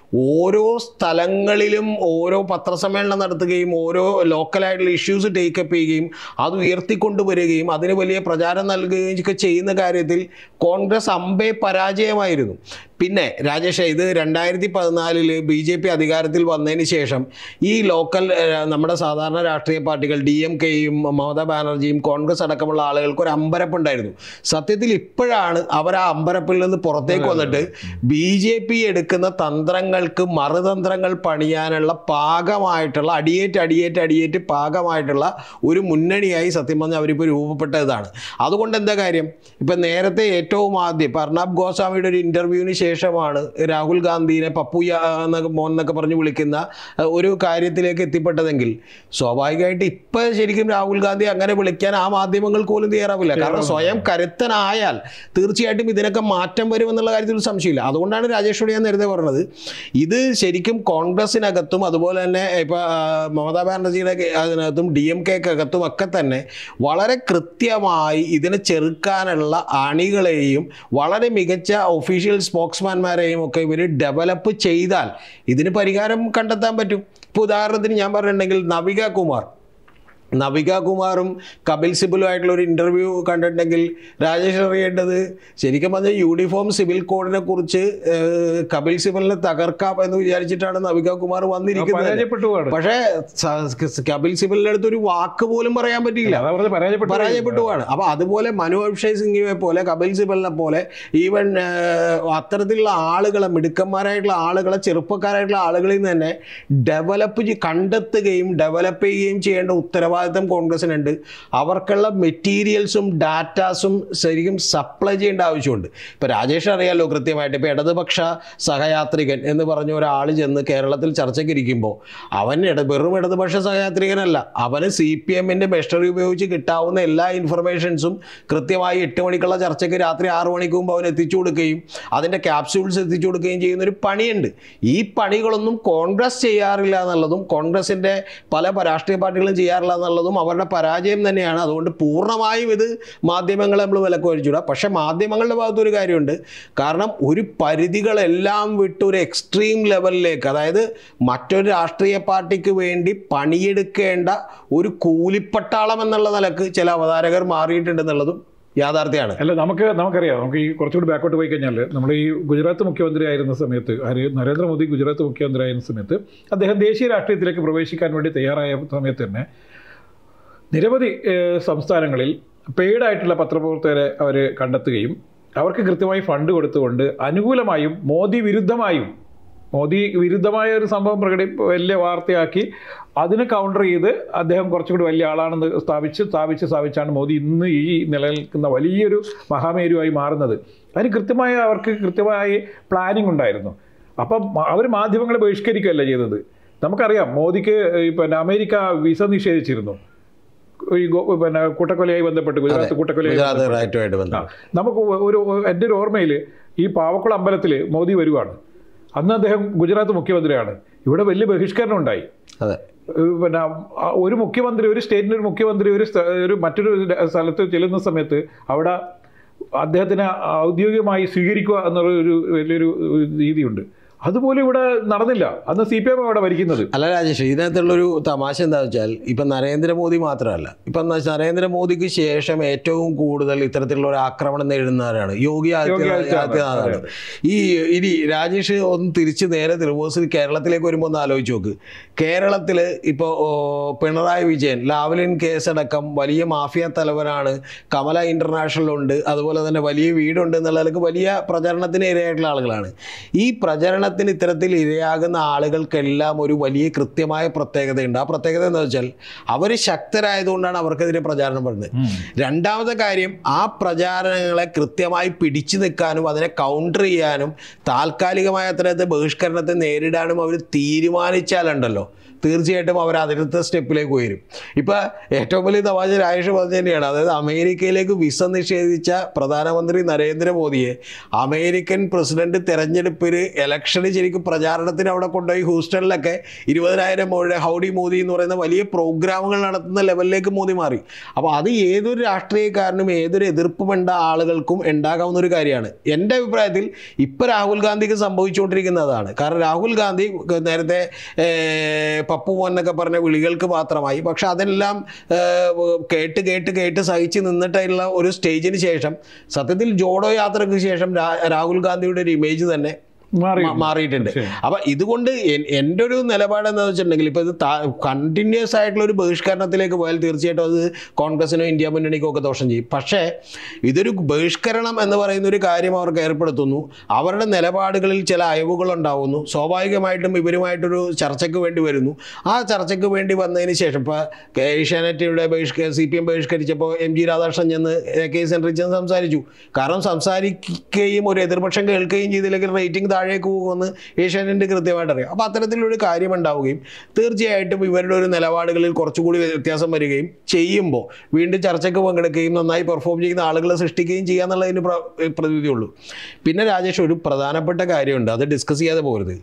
ഓരോ സ്ഥലങ്ങളിലും ഓരോ പത്രസമ്മേളനം നടത്തുകയും ഓരോ ലോക്കലായിട്ടുള്ള ഇഷ്യൂസ് ടേക്കപ്പ് ചെയ്യുകയും അത് ഉയർത്തിക്കൊണ്ടുവരികയും അതിന് വലിയ പ്രചാരം നൽകുകയും ഒക്കെ ചെയ്യുന്ന കാര്യത്തിൽ കോൺഗ്രസ് അമ്പേ പരാജയമായിരുന്നു പിന്നെ രാജേഷ് ഇത് രണ്ടായിരത്തി പതിനാലില് ബി ജെ പി അധികാരത്തിൽ വന്നതിന് ശേഷം ഈ ലോക്കൽ ഏഹ്, നമ്മുടെ സാധാരണ രാഷ്ട്രീയ പാർട്ടികൾ ഡി എം കെയും മമതാ ബാനർജിയും കോൺഗ്രസ് അടക്കമുള്ള ആളുകൾക്ക് ഒരു അമ്പരപ്പുണ്ടായിരുന്നു സത്യത്തിൽ ഇപ്പോഴാണ് അവർ ആ അമ്പരപ്പിൽ നിന്ന് പുറത്തേക്ക് വന്നിട്ട് ബി ജെ പി എടുക്കുന്ന തന്ത്രങ്ങൾക്ക് മറുതന്ത്രങ്ങൾ പണിയാനുള്ള പാകമായിട്ടുള്ള അടിയേറ്റ് അടിയേറ്റ് അടിയേറ്റ് പാകമായിട്ടുള്ള ഒരു മുന്നണിയായി സത്യം പറഞ്ഞാൽ അവരിപ്പോൾ രൂപപ്പെട്ടതാണ് അതുകൊണ്ട് എന്താ കാര്യം ഇപ്പം നേരത്തെ ഏറ്റവും ആദ്യം ഇപ്പം അർണാബ് ഗോസ്വാമിയുടെ ഒരു ഇൻ്റർവ്യൂവിന് ശേഷം ശേഷമാണ് രാഹുൽ ഗാന്ധിനെ പപ്പുയ എന്നൊക്കെ മോൻ എന്നൊക്കെ പറഞ്ഞ് വിളിക്കുന്ന അഹ്, ഒരു കാര്യത്തിലേക്ക് എത്തിപ്പെട്ടതെങ്കിൽ സ്വാഭാവികമായിട്ട് ഇപ്പം ശരിക്കും രാഹുൽ ഗാന്ധി അങ്ങനെ വിളിക്കാൻ ആ മാധ്യമങ്ങൾക്ക് പോലും തയ്യാറാവില്ല കാരണം സ്വയം കരുത്തനായാൽ തീർച്ചയായിട്ടും ഇതിനൊക്കെ മാറ്റം വരുമെന്നുള്ള കാര്യത്തിൽ ഒരു സംശയമില്ല അതുകൊണ്ടാണ് രാജേഷോട് ഞാൻ നേരത്തെ പറഞ്ഞത് ഇത് ശരിക്കും കോൺഗ്രസിനകത്തും അതുപോലെ തന്നെ ഇപ്പോൾ മമതാ ബാനർജിയുടെ കെ- അതിനകത്തും ഡി എം കെക്കകത്തും ഒക്കെ തന്നെ വളരെ കൃത്യമായി ഇതിനെ ചെറുക്കാനുള്ള അണികളെയും വളരെ മികച്ച ഒഫീഷ്യൽ സ്പോക്സ്മാൻമാരെയും ഒക്കെ ഇവർ ഡെവലപ്പ് ചെയ്താൽ ഇതിന് പരിഹാരം കണ്ടെത്താൻ പറ്റും ഇപ്പോൾ ഉദാഹരണത്തിന് ഞാൻ പറഞ്ഞിട്ടുണ്ടെങ്കിൽ നവിക കുമാർ നവിക കുമാറും കപിൽ സിബലും ആയിട്ടുള്ള ഒരു ഇന്റർവ്യൂ കണ്ടിട്ടുണ്ടെങ്കിൽ രാജേഷ് അറിയേണ്ടത് ശരിക്കും പറഞ്ഞാൽ യൂണിഫോം സിവിൽ കോഡിനെ കുറിച്ച് ഏഹ്, കപിൽ സിബലിനെ തകർക്കാം എന്ന് വിചാരിച്ചിട്ടാണ് നവിക കുമാർ വന്നിരിക്കുന്നത് പരാജയപ്പെട്ടു പോവാണ് പക്ഷേ സ- കപിൽ സിബലിന്റെ അടുത്ത് ഒരു വാക്ക് പോലും പറയാൻ പറ്റിയില്ല അതാ പറഞ്ഞത് പരാജയപ്പെട്ടു പരാജയപ്പെട്ടുവാണ് അപ്പൊ അതുപോലെ മനു അഭിഷേക് സിംഗിനെ പോലെ കപിൽ സിബലിനെ പോലെ ഈവൻ അത്തരത്തിലുള്ള ആളുകളെ മിടുക്കന്മാരായിട്ടുള്ള ആളുകളെ ചെറുപ്പക്കാരായിട്ടുള്ള ആളുകളിൽ നിന്ന് തന്നെ ഡെവലപ്പ് കണ്ടെത്തുകയും ഡെവലപ്പ് ചെയ്യുകയും ചെയ്യേണ്ട ഉത്തരവാദിത്തം കോൺഗ്രസിനുണ്ട് അവർക്കുള്ള മെറ്റീരിയൽസും ഡാറ്റാസും ശരിക്കും സപ്ലൈ ചെയ്യേണ്ട ആവശ്യമുണ്ട് ഇപ്പൊ രാജേഷ് അറിയാലോ കൃത്യമായിട്ട് ഇപ്പൊ ഇടതുപക്ഷ സഹയാത്രികൻ എന്ന് പറഞ്ഞ ഒരാൾ ചെന്ന് കേരളത്തിൽ ചർച്ചയ്ക്ക് ഇരിക്കുമ്പോൾ അവൻ ഇട വെറും ഇടതുപക്ഷ സഹയാത്രികനല്ല അവന് സി പി എമ്മിന്റെ ബെസ്റ്ററി ഉപയോഗിച്ച് കിട്ടാവുന്ന എല്ലാ ഇൻഫർമേഷൻസും കൃത്യമായി എട്ട് മണിക്കുള്ള ചർച്ചയ്ക്ക് രാത്രി ആറ് മണിക്ക് മുമ്പ് അവൻ എത്തിച്ചു കൊടുക്കുകയും അതിന്റെ ക്യാപ്സ്യൂൾസ് എത്തിച്ചു കൊടുക്കുകയും ചെയ്യുന്ന ഒരു പണിയുണ്ട് ഈ പണികളൊന്നും കോൺഗ്രസ് ചെയ്യാറില്ല എന്നുള്ളതും കോൺഗ്രസിന്റെ പല പ- രാഷ്ട്രീയ പാർട്ടികളും ചെയ്യാറില്ല എന്നുള്ളതും അവരുടെ പരാജയം തന്നെയാണ് അതുകൊണ്ട് പൂർണ്ണമായും ഇത് മാധ്യമങ്ങളെ നമ്മൾ വിലക്ക് വരിച്ചുകൂടാ പക്ഷെ മാധ്യമങ്ങളുടെ ഭാഗത്ത് ഒരു കാര്യമുണ്ട് കാരണം ഒരു പരിധികളെല്ലാം വിട്ട് ഒരു എക്സ്ട്രീം ലെവലിലേക്ക് അതായത് മറ്റൊരു രാഷ്ട്രീയ പാർട്ടിക്ക് വേണ്ടി പണിയെടുക്കേണ്ട ഒരു കൂലിപ്പട്ടാളം എന്നുള്ള നിലക്ക് ചില അവതാരകർ മാറിയിട്ടുണ്ടെന്നുള്ളതും യാഥാർത്ഥ്യമാണ് അല്ല നമുക്ക് നമുക്കറിയാം നമുക്ക് ഈ കുറച്ചുകൂടി ബാക്കോട്ട് പോയി കഴിഞ്ഞാൽ നമ്മൾ ഈ ഗുജറാത്ത് മുഖ്യമന്ത്രി ആയിരുന്ന സമയത്ത് ആര് നരേന്ദ്രമോദി ഗുജറാത്ത് മുഖ്യമന്ത്രി ആയിരുന്ന സമയത്ത് അദ്ദേഹം ദേശീയ രാഷ്ട്രീയത്തിലേക്ക് പ്രവേശിക്കാൻ വേണ്ടി തയ്യാറായ സമയത്ത് തന്നെ നിരവധി ഏഹ്, സംസ്ഥാനങ്ങളിൽ പെയ്ഡ് ആയിട്ടുള്ള പത്രപ്രവർത്തകരെ അവർ കണ്ടെത്തുകയും അവർക്ക് കൃത്യമായി ഫണ്ട് കൊടുത്തുകൊണ്ട് അനുകൂലമായും മോദി വിരുദ്ധമായും മോദി വിരുദ്ധമായ ഒരു സംഭവം പ്രകടി വലിയ വാർത്തയാക്കി അതിന് കൗണ്ടർ ചെയ്ത് അദ്ദേഹം കുറച്ചുകൂടി വലിയ ആളാണെന്ന് സ്ഥാപിച്ച് സ്ഥാപിച്ച് സ്ഥാപിച്ചാണ് മോദി ഇന്ന് ഈ നിലനിൽക്കുന്ന വലിയൊരു മഹാമേരുവായി മാറുന്നത് അതിന് കൃത്യമായ അവർക്ക് കൃത്യമായി പ്ലാനിംഗ് ഉണ്ടായിരുന്നു അപ്പം അവർ മാധ്യമങ്ങളെ ബഹിഷ്കരിക്കുകയല്ല ചെയ്തത് നമുക്കറിയാം മോദിക്ക് ഈ പിന്നെ അമേരിക്ക വിസ നിഷേധിച്ചിരുന്നു ഈ ഗോ- പിന്നെ കൂട്ടക്കൊലയായി ബന്ധപ്പെട്ട് ഗുജറാത്ത് കൂട്ടക്കൊലയായി ഗുജറാത്ത് ബന്ധപ്പെട്ട്. റൈറ്റുമായിട്ട് ആ, ബന്ധം നമുക്ക് ഒരു എൻ്റെ ഒരു ഓർമ്മയിൽ ഈ പാവക്കുളം അമ്പലത്തിൽ മോദി വരുവാണ് അന്ന് അദ്ദേഹം ഗുജറാത്ത് മുഖ്യമന്ത്രിയാണ് ഇവിടെ വലിയ ബഹിഷ്കരണം ഉണ്ടായി അതെ ഏഹ് പിന്നെ ആ ഒരു മുഖ്യമന്ത്രി ഒരു സ്റ്റേറ്റിൻ്റെ ഒരു മുഖ്യമന്ത്രി ഒരു സ്ഥ- ഒരു മറ്റൊരു സ്ഥലത്ത് ചെല്ലുന്ന സമയത്ത് അവിടെ അദ്ദേഹത്തിനെ ഔദ്യോഗികമായി സ്വീകരിക്കുക എന്നുള്ള ഒരു വലിയൊരു രീതിയുണ്ട് അതുപോലെ ഇവിടെ നടന്നില്ല അന്ന് സി പി എം അവിടെ ഭരിക്കുന്നത് അല്ല രാജേഷ് ഇതിനകത്തുള്ളൊരു തമാശ എന്താ വെച്ചാൽ ഇപ്പം നരേന്ദ്രമോദി മാത്രമല്ല ഇപ്പം എന്താ വെച്ചാൽ നരേന്ദ്രമോദിക്ക് ശേഷം ഏറ്റവും കൂടുതൽ ഇത്തരത്തിലുള്ള ഒരു ആക്രമണം നേരിടുന്നവരാണ് യോഗി ആദിത്യനാഥ് ആദിത്യനാഥ്, ആദിത്യനാഥാണ് ഈ ഇനി രാജേഷ് ഒന്ന് തിരിച്ച് നേരെ റിവേഴ്സിൽ കേരളത്തിലേക്ക് വരുമ്പോൾ ഒന്ന് ആലോചിച്ച് നോക്ക് കേരളത്തിൽ ഇപ്പോൾ പിണറായി വിജയൻ ലാവലിൻ കേസടക്കം വലിയ മാഫിയ തലവനാണ് കമല ഇന്റർനാഷണൽ ഉണ്ട് അതുപോലെ തന്നെ വലിയ വീടുണ്ട് എന്നുള്ളതിലേക്ക് വലിയ പ്രചരണത്തിന് ഇരയായിട്ടുള്ള ആളുകളാണ് ഈ പ്രചരണത്തിന് ഇത്തരത്തിൽ ഇരയാകുന്ന ആളുകൾക്കെല്ലാം ഒരു വലിയ കൃത്യമായ പ്രത്യേകതയുണ്ട് ആ പ്രത്യേകത എന്താ വെച്ചാൽ അവർ ശക്തരായതുകൊണ്ടാണ് അവർക്കെതിരെ പ്രചാരണം പറയുന്നത് രണ്ടാമത്തെ കാര്യം ആ പ്രചാരണങ്ങളെ കൃത്യമായി പിടിച്ചു നിൽക്കാനും അതിനെ കൗണ്ടർ ചെയ്യാനും താൽക്കാലികമായ അത്തരത്തെ ബഹിഷ്കരണത്തെ നേരിടാനും അവർ തീരുമാനിച്ചാലുണ്ടല്ലോ തീർച്ചയായിട്ടും അവർ അതിനത്തെ സ്റ്റെപ്പിലേക്ക് ഉയരും ഇപ്പം ഏറ്റവും വലിയ തമാശ രാജേഷ് പറഞ്ഞു തന്നെയാണ് അതായത് അമേരിക്കയിലേക്ക് വിസ നിഷേധിച്ച പ്രധാനമന്ത്രി നരേന്ദ്രമോദിയെ അമേരിക്കൻ പ്രസിഡന്റ് തെരഞ്ഞെടുപ്പിന് ഇലക്ഷന് ശരിക്കും പ്രചാരണത്തിന് അവിടെ കൊണ്ടുപോയി ഹൂസ്റ്റണിലൊക്കെ ഇരുപതിനായിരം മോയുടെ ഹൗഡി മോദി എന്ന് പറയുന്ന വലിയ പ്രോഗ്രാമുകൾ നടത്തുന്ന ലെവലിലേക്ക് മോദി മാറി അപ്പോൾ അത് ഏതൊരു രാഷ്ട്രീയക്കാരനും ഏതൊരു എതിർപ്പുമുണ്ട ആളുകൾക്കും ഉണ്ടാകാവുന്ന ഒരു കാര്യമാണ് എൻ്റെ അഭിപ്രായത്തിൽ ഇപ്പോൾ രാഹുൽ ഗാന്ധിക്ക് സംഭവിച്ചുകൊണ്ടിരിക്കുന്നതാണ് കാരണം രാഹുൽ ഗാന്ധി നേരത്തെ ഏർ, പപ്പു മോൻ എന്നൊക്കെ പറഞ്ഞ വിളികൾക്ക് മാത്രമായി പക്ഷെ അതെല്ലാം ഏർ, കേട്ട് കേട്ട് കേട്ട് സഹിച്ച് നിന്നിട്ടുള്ള ഒരു സ്റ്റേജിന് ശേഷം സത്യത്തിൽ ജോഡോ യാത്രയ്ക്ക് ശേഷം രാ- രാഹുൽ ഗാന്ധിയുടെ ഒരു ഇമേജ് തന്നെ മാറി മാ- മാറിയിട്ടുണ്ട് അപ്പൊ ഇതുകൊണ്ട് എൻ- എൻ്റെ ഒരു നിലപാട് എന്താണെന്ന് വെച്ചിട്ടുണ്ടെങ്കിൽ ഇപ്പൊ ഇത് കണ്ടിന്യൂസ് ആയിട്ടുള്ള ഒരു ബഹിഷ്കരണത്തിലേക്ക് പോയാൽ തീർച്ചയായിട്ടും അത് കോൺഗ്രസിനോ ഇന്ത്യ മുന്നണിക്കോ ഒക്കെ ദോഷം ചെയ്യും പക്ഷേ ഇതൊരു ബഹിഷ്കരണം എന്ന് പറയുന്ന ഒരു കാര്യം അവർക്ക് ഏർപ്പെടുത്തുന്നു അവരുടെ നിലപാടുകളിൽ ചില അയവുകൾ ഉണ്ടാവുന്നു സ്വാഭാവികമായിട്ടും ഇവരുമായിട്ടൊരു ചർച്ചയ്ക്ക് വേണ്ടി വരുന്നു ആ ചർച്ചയ്ക്ക് വേണ്ടി വന്നതിന് ശേഷം ഇപ്പോൾ ഏഷ്യാനെറ്റിയുടെ ബഹിഷ്ക സി പി എം ബഹിഷ്കരിച്ചപ്പോൾ എം ജി രാധാകൃഷ്ണൻ ചെന്ന് എ കെ സെൻട്രിൽ ചെന്ന് സംസാരിച്ചു കാരണം സംസാരിക്കുകയും ഒരു എതിർപക്ഷം കേൾക്കുകയും ചെയ്തില്ലെങ്കിൽ റേറ്റിംഗ് താഴേക്ക് പോകുമെന്ന് ഏഷ്യാനെറ്റ് കൃത്യമായിട്ട് അറിയാം അപ്പോൾ അത്തരത്തിലൊരു കാര്യം ഉണ്ടാവുകയും തീർച്ചയായിട്ടും ഇവരുടെ ഒരു നിലപാടുകളിൽ കുറച്ചുകൂടി വ്യത്യാസം വരികയും ചെയ്യുമ്പോൾ വീണ്ടും ചർച്ചയ്ക്ക് പങ്കെടുക്കുകയും നന്നായി പെർഫോം ചെയ്യുന്ന ആളുകളെ സൃഷ്ടിക്കുകയും ചെയ്യുക എന്നുള്ളതിന് പ്ര പ്രതിവിധിയുള്ളൂ പിന്നെ രാജേഷ് ഒരു പ്രധാനപ്പെട്ട കാര്യമുണ്ട് അത് ഡിസ്കസ് ചെയ്യാതെ പോകരുത്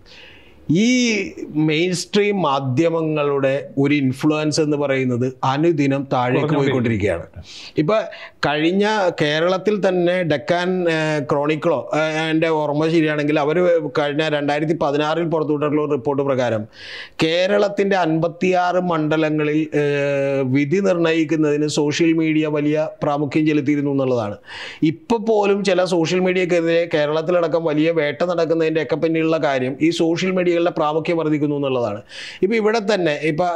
ഈ മെയിൻ സ്ട്രീം മാധ്യമങ്ങളുടെ ഒരു ഇൻഫ്ലുവൻസ് എന്ന് പറയുന്നത് അനുദിനം താഴേക്ക് പോയിക്കൊണ്ടിരിക്കുകയാണ് ഇപ്പൊ കഴിഞ്ഞ കേരളത്തിൽ തന്നെ ഡെക്കാൻ ഏഹ്, ക്രോണിക്കിളോ ഏഹ്, എൻ്റെ ഓർമ്മ ശരിയാണെങ്കിൽ അവർ കഴിഞ്ഞ രണ്ടായിരത്തി പതിനാറിൽ പുറത്തുവിട്ടിട്ടുള്ള ഒരു റിപ്പോർട്ട് പ്രകാരം കേരളത്തിൻ്റെ അൻപത്തിയാറ് മണ്ഡലങ്ങളിൽ ഏഹ്, വിധി നിർണ്ണയിക്കുന്നതിന് സോഷ്യൽ മീഡിയ വലിയ പ്രാമുഖ്യം ചെലുത്തിയിരുന്നു എന്നുള്ളതാണ് ഇപ്പോൾ പോലും ചില സോഷ്യൽ മീഡിയക്കെതിരെ കേരളത്തിലടക്കം വലിയ വേട്ട നടക്കുന്നതിൻ്റെ ഒക്കെ പിന്നിലുള്ള കാര്യം ഈ സോഷ്യൽ മീഡിയകളുടെ പ്രാമുഖ്യം വർദ്ധിക്കുന്നു എന്നുള്ളതാണ് ഇപ്പോൾ ഇവിടെ തന്നെ ഇപ്പോൾ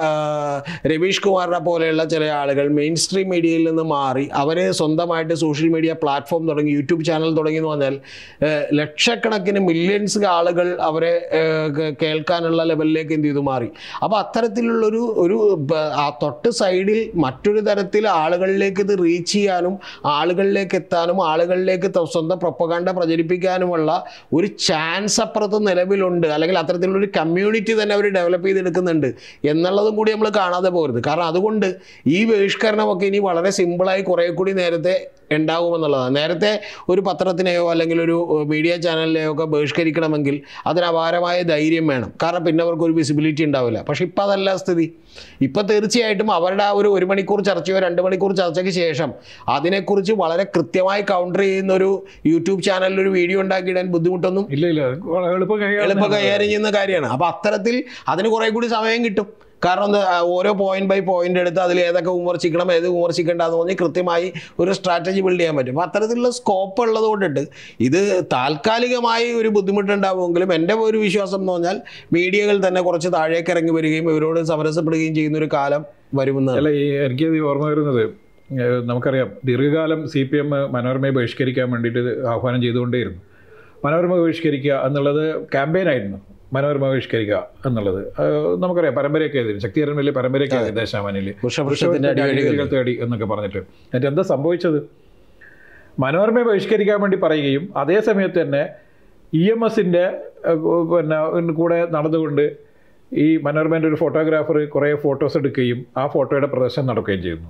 രവീഷ് കുമാറിനെ പോലെയുള്ള ചില ആളുകൾ മെയിൻ സ്ട്രീം മീഡിയയിൽ നിന്ന് മാറി അവരെ സ്വന്തമായിട്ട് സോഷ്യൽ മീഡിയ പ്ലാറ്റ്ഫോം തുടങ്ങി യൂട്യൂബ് ചാനൽ തുടങ്ങി എന്ന് പറഞ്ഞാൽ ഏഹ്, ലക്ഷക്കണക്കിന് മില്യൺസ് ആളുകൾ അവരെ ഏഹ്, കേ- കേൾക്കാനുള്ള ലെവലിലേക്ക് എന്ത് ചെയ്തു മാറി അപ്പോൾ അത്തരത്തിലുള്ളൊരു ഒരു ബ- ആ തൊട്ട് സൈഡിൽ മറ്റൊരു തരത്തിൽ ആളുകളിലേക്ക് ഇത് റീച്ച് ചെയ്യാനും ആളുകളിലേക്ക് എത്താനും ആളുകളിലേക്ക് ത- സ്വന്തം പ്രൊപ്പകാണ്ട പ്രചരിപ്പിക്കാനുമുള്ള ഒരു ചാൻസ് അപ്പുറത്ത് നിലവിലുണ്ട് അല്ലെങ്കിൽ അത്തരത്തിലുള്ളൊരു കമ്മ്യൂണിറ്റി തന്നെ അവർ ഡെവലപ്പ് ചെയ്തെടുക്കുന്നുണ്ട് എന്നുള്ളതും കൂടി നമ്മൾ കാണാതെ പോകരുത് കാരണം അതുകൊണ്ട് ഈ ബഹിഷ്കരണമൊക്കെ ഇനി വളരെ സിമ്പിളായി കുറേ കൂടി നേരത്തെ ഉണ്ടാകുമെന്നുള്ളതാണ് നേരത്തെ ഒരു പത്രത്തിനെയോ അല്ലെങ്കിൽ ഒരു ഏഹ്, മീഡിയ ചാനലിനെയോ ഒക്കെ ബഹിഷ്കരിക്കണമെങ്കിൽ അതിന് അപാരമായ ധൈര്യം വേണം കാരണം പിന്നെ അവർക്ക് ഒരു വിസിബിലിറ്റി ഉണ്ടാവില്ല പക്ഷെ ഇപ്പം അതല്ല സ്ഥിതി ഇപ്പം തീർച്ചയായിട്ടും അവരുടെ ആ ഒരു ഒരു മണിക്കൂർ ചർച്ചയോ രണ്ട് മണിക്കൂർ ചർച്ചയ്ക്ക് ശേഷം അതിനെക്കുറിച്ച് വളരെ കൃത്യമായി കൗണ്ടർ ചെയ്യുന്ന ഒരു യൂട്യൂബ് ചാനലിൽ ഒരു വീഡിയോ ഉണ്ടാക്കിയിടാൻ ബുദ്ധിമുട്ടൊന്നും ഇല്ല ഇല്ല എളുപ്പം കൈകാര്യം എളുപ്പം കൈകാര്യം ചെയ്യുന്ന കാര്യമാണ് അപ്പോൾ അത്തരത്തിൽ അതിന് കുറേ കൂടി സമയം കിട്ടും കാരണം എന്താ ആ, ഓരോ പോയിന്റ് ബൈ പോയിന്റ് എടുത്ത് അതിൽ ഏതൊക്കെ വിമർശിക്കണം ഏത് വിമർശിക്കേണ്ടെന്ന് പറഞ്ഞ് കൃത്യമായി ഒരു സ്ട്രാറ്റജി ബിൽഡ് ചെയ്യാൻ പറ്റും അപ്പോൾ അത്തരത്തിലുള്ള സ്കോപ്പ് ഉള്ളത് കൊണ്ടിട്ട് ഇത് താൽക്കാലികമായി ഒരു ബുദ്ധിമുട്ടുണ്ടാവുമെങ്കിലും എൻ്റെ ഒരു വിശ്വാസം എന്ന് പറഞ്ഞാൽ മീഡിയകൾ തന്നെ കുറച്ച് താഴേക്ക് ഇറങ്ങി വരികയും ഇവരോട് സമരസപ്പെടുകയും ചെയ്യുന്ന ഒരു കാലം വരുമെന്നാണ് അല്ല ഈ എനിക്ക് ഇത് ഓർമ്മ വരുന്നത് ഏഹ് നമുക്കറിയാം ദീർഘകാലം സി പി എം മനോരമയെ ബഹിഷ്കരിക്കാൻ വേണ്ടിയിട്ട് ആഹ്വാനം ചെയ്തുകൊണ്ടേയിരുന്നു മനോരമ ബഹിഷ്കരിക്കുക എന്നുള്ളത് ക്യാമ്പയിനായിരുന്നു മനോരമ ബഹിഷ്കരിക്കുക എന്നുള്ളത് ഏഹ് നമുക്കറിയാം പരമ്പരയൊക്കെ എതിരും ശക്തിധരൻ വലിയ പരമ്പരയൊക്കെ എതിരും ദേശാമാനിൽ വൃഷഭൃഷത്തിന്റെ അടിവഴികൾ അടിവഴികൾ തേടി എന്നൊക്കെ പറഞ്ഞിട്ട് എന്നിട്ട് എന്താ സംഭവിച്ചത് മനോരമയെ ബഹിഷ്കരിക്കാൻ വേണ്ടി പറയുകയും അതേ സമയത്ത് തന്നെ ഇ എം എസിൻ്റെ പിന്നെ കൂടെ നടന്നുകൊണ്ട് ഈ മനോരമേൻ്റെ ഒരു ഫോട്ടോഗ്രാഫർ കുറേ ഫോട്ടോസ് എടുക്കുകയും ആ ഫോട്ടോയുടെ പ്രദർശനം നടക്കുകയും ചെയ്യുന്നു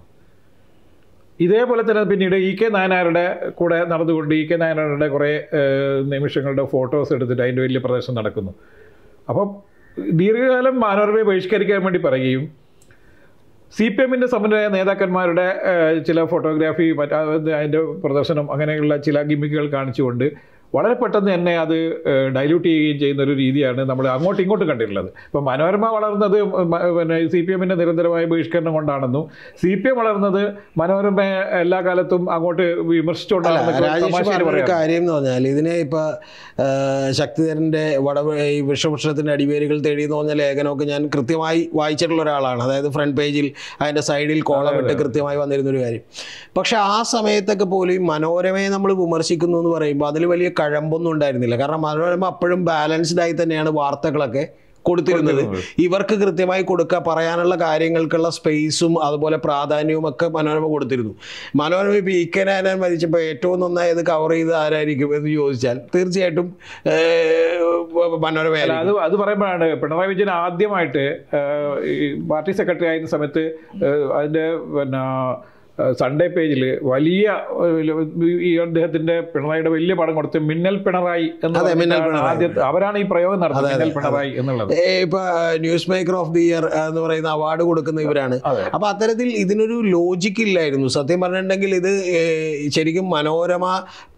ഇതേപോലെ തന്നെ പിന്നീട് ഇ കെ നായനാരുടെ കൂടെ നടന്നുകൊണ്ട് ഇ കെ നായനാരുടെ കുറേ ഏഹ്, നിമിഷങ്ങളുടെ ഫോട്ടോസ് എടുത്തിട്ട് അതിൻ്റെ വലിയ പ്രദർശനം നടക്കുന്നു അപ്പം ദീർഘകാലം മനോരമയെ ബഹിഷ്കരിക്കാൻ വേണ്ടി പറയുകയും സി പി എമ്മിൻ്റെ സമ്പന്നരായ നേതാക്കന്മാരുടെ ഏഹ്, ചില ഫോട്ടോഗ്രാഫി മറ്റേ അതിൻ്റെ പ്രദർശനം അങ്ങനെയുള്ള ചില ഗിമ്മിക്കുകൾ കാണിച്ചുകൊണ്ട് വളരെ പെട്ടെന്ന് തന്നെ അത് ഡൈല്യൂട്ട് ചെയ്യുകയും ചെയ്യുന്ന ഒരു രീതിയാണ് നമ്മൾ അങ്ങോട്ടും ഇങ്ങോട്ടും കണ്ടിട്ടുള്ളത് ഇപ്പം മനോരമ വളർന്നത് മ- പിന്നെ സി പി എമ്മിൻ്റെ നിരന്തരമായ ബഹിഷ്കരണം കൊണ്ടാണെന്നും സി പി എം വളർന്നത് മനോരമ എല്ലാ കാലത്തും അങ്ങോട്ട് വിമർശിച്ചുകൊണ്ടാണെന്നൊക്കെ രാജേഷ് തമാശയിൽ പറഞ്ഞ ഒരു പറയാം കാര്യം എന്ന് പറഞ്ഞാൽ ഇതിനെ ഇപ്പൊ ആ, ശക്തിധരന്റെ വടവ ഈ വിഷവൃക്ഷത്തിന്റെ അടിവേരുകൾ തേടി എന്ന് പറഞ്ഞ ലേഖനമൊക്കെ ഞാൻ കൃത്യമായി വായിച്ചിട്ടുള്ള ഒരാളാണ് അതായത് ഫ്രണ്ട് പേജിൽ അതിന്റെ സൈഡിൽ കോളമിട്ട് കൃത്യമായി വന്നിരുന്ന ഒരു കാര്യം പക്ഷെ ആ സമയത്തൊക്കെ പോലും ഈ മനോരമയെ നമ്മൾ വിമർശിക്കുന്നു എന്ന് പറയുമ്പോൾ അതിൽ വലിയ കഴമ്പൊന്നും ഉണ്ടായിരുന്നില്ല കാരണം മനോരമ അപ്പോഴും ബാലൻസ്ഡ് ആയി തന്നെയാണ് വാർത്തകളൊക്കെ കൊടുത്തിരുന്നത് ഇവർക്ക് കൃത്യമായി കൊടുക്കുക പറയാനുള്ള കാര്യങ്ങൾക്കുള്ള സ്പേസും അതുപോലെ പ്രാധാന്യവും ഒക്കെ മനോരമ കൊടുത്തിരുന്നു മനോരമ ഇപ്പോൾ ഇ കെ നായനാൻ മരിച്ചപ്പോൾ ഏറ്റവും നന്നായി ഇത് കവർ ചെയ്ത് ആരായിരിക്കും എന്ന് ചോദിച്ചാൽ തീർച്ചയായിട്ടും ഏഹ്, മനോരമയായിരിക്കും അത് അത് പറയുമ്പോഴാണ് പിണറായി വിജയൻ ആദ്യമായിട്ട് ഏഹ്, ഈ പാർട്ടി സെക്രട്ടറി ആയിരുന്ന സമയത്ത് ഏഹ്, അതിൻ്റെ പിന്നെ ഏഹ്, സൺഡേ പേജിൽ വലിയ ഏഹ്, ഈ അദ്ദേഹത്തിന്റെ പിണറായിയുടെ വലിയ പടം കൊടുത്ത് മിന്നൽ പിണറായി എന്ന് അതെ, മിന്നൽ പറഞ്ഞിട്ടാണ് പിണറായി. ആദ്യത്തെ അവരാണ് ഈ പ്രയോഗം നടത്തുന്നത് അതെ, മിന്നൽ പിണറായി എന്നുള്ളത് ഏ, ഇപ്പൊ news maker of the year എന്ന് പറയുന്ന അവാർഡ് കൊടുക്കുന്ന ഇവരാണ് അതെ അപ്പൊ അത്തരത്തിൽ ഇതിനൊരു ലോജിക്ക് ഇല്ലായിരുന്നു സത്യം പറഞ്ഞിട്ടുണ്ടെങ്കിൽ ഇത് ഏ, ശരിക്കും മനോരമ